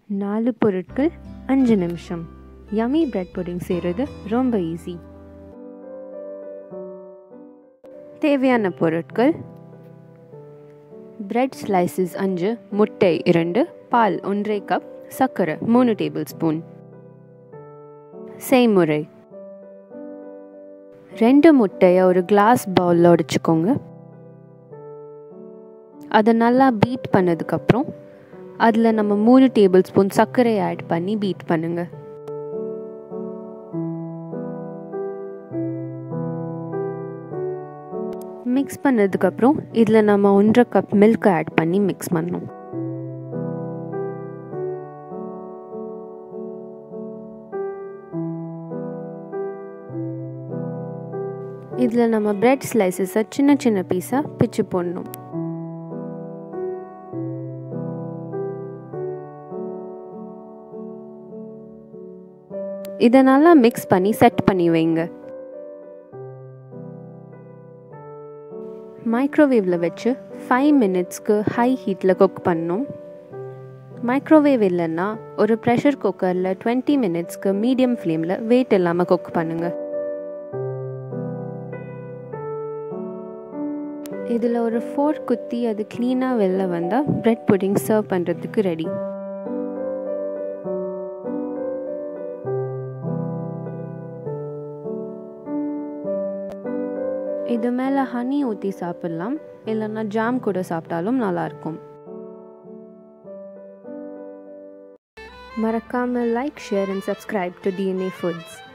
நாலு பொருட்கள் அஞ்சு நிமிஷம் யமி பிரெட் புடிங் செய்கிறது ரொம்ப ஈஸி தேவையான பொருட்கள் பிரெட் ஸ்லைசஸ் அஞ்சு முட்டை இரண்டு பால் ஒன்றரை கப் சர்க்கரை மூணு டேபிள் ஸ்பூன் செய்முறை ரெண்டு முட்டையை ஒரு கிளாஸ் பவுலில் உடைச்சிக்கோங்க அதை நல்லா பீட் பண்ணதுக்கப்புறம் அதில் நம்ம மூணு டேபிள் ஸ்பூன் சர்க்கரையை ஆட் பண்ணி பீட் பண்ணுங்க மிக்ஸ் பண்ணதுக்கப்புறம் இதில் நம்ம ஒன்றரை கப் மில்க் ஆட் பண்ணி மிக்ஸ் பண்ணணும் இதில் நம்ம பிரெட் ஸ்லைசஸை சின்ன சின்ன பீஸாக பிச்சு போடணும் இதை நல்லா மிக்ஸ் பண்ணி செட் பண்ணி வைங்க மைக்ரோவேவில் வச்சு ஃபைவ் மினிட்ஸ்க்கு ஹை ஹீட்டில் குக் பண்ணணும் மைக்ரோவேவ் இல்லைன்னா ஒரு ப்ரெஷர் குக்கரில் டுவெண்ட்டி மினிட்ஸ்க்கு மீடியம் ஃப்ளேமில் வெயிட் இல்லாமல் குக் பண்ணுங்கள் இதில் ஒரு ஃபோர் குத்தி அது க்ளீனாக வெளில வந்தால் ப்ரெட் புட்டிங் சர்வ் பண்ணுறதுக்கு ரெடி இது மேலே ஹனி ஊற்றி சாப்பிட்லாம் இல்லைன்னா ஜாம் கூட சாப்பிட்டாலும் நல்லாயிருக்கும் மறக்காமல் like share and subscribe to DNA foods